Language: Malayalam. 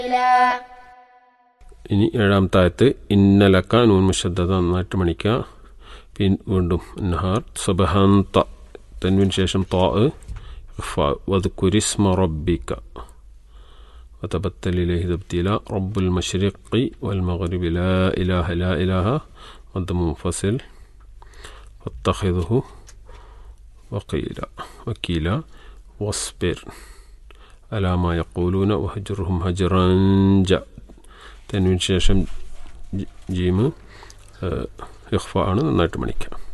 ഇനി ഏഴാമത്തെ ആയത്ത് ഇന്നലക്ക നൂൻ മുഷദ്ദത നന്നായിട്ട് മണിക്കുക പിൻ വീണ്ടും നഹാർ സുബഹാന്ത തൻവിന് ശേഷം താ വദ്കുരിസ്മ റബ്ബിക്ക وتبتل إليه تبتيلا رب المشرق والمغرب لا إله لا إله مد منفصل فاتخذه وقيلا وكيلا واصبر على ما يقولون وهجرهم هجرا جاء تنوين ശേഷം ജീമ് ഇഖ്ഫ ആണ് നന്നായിട്ട് മണിക്കാം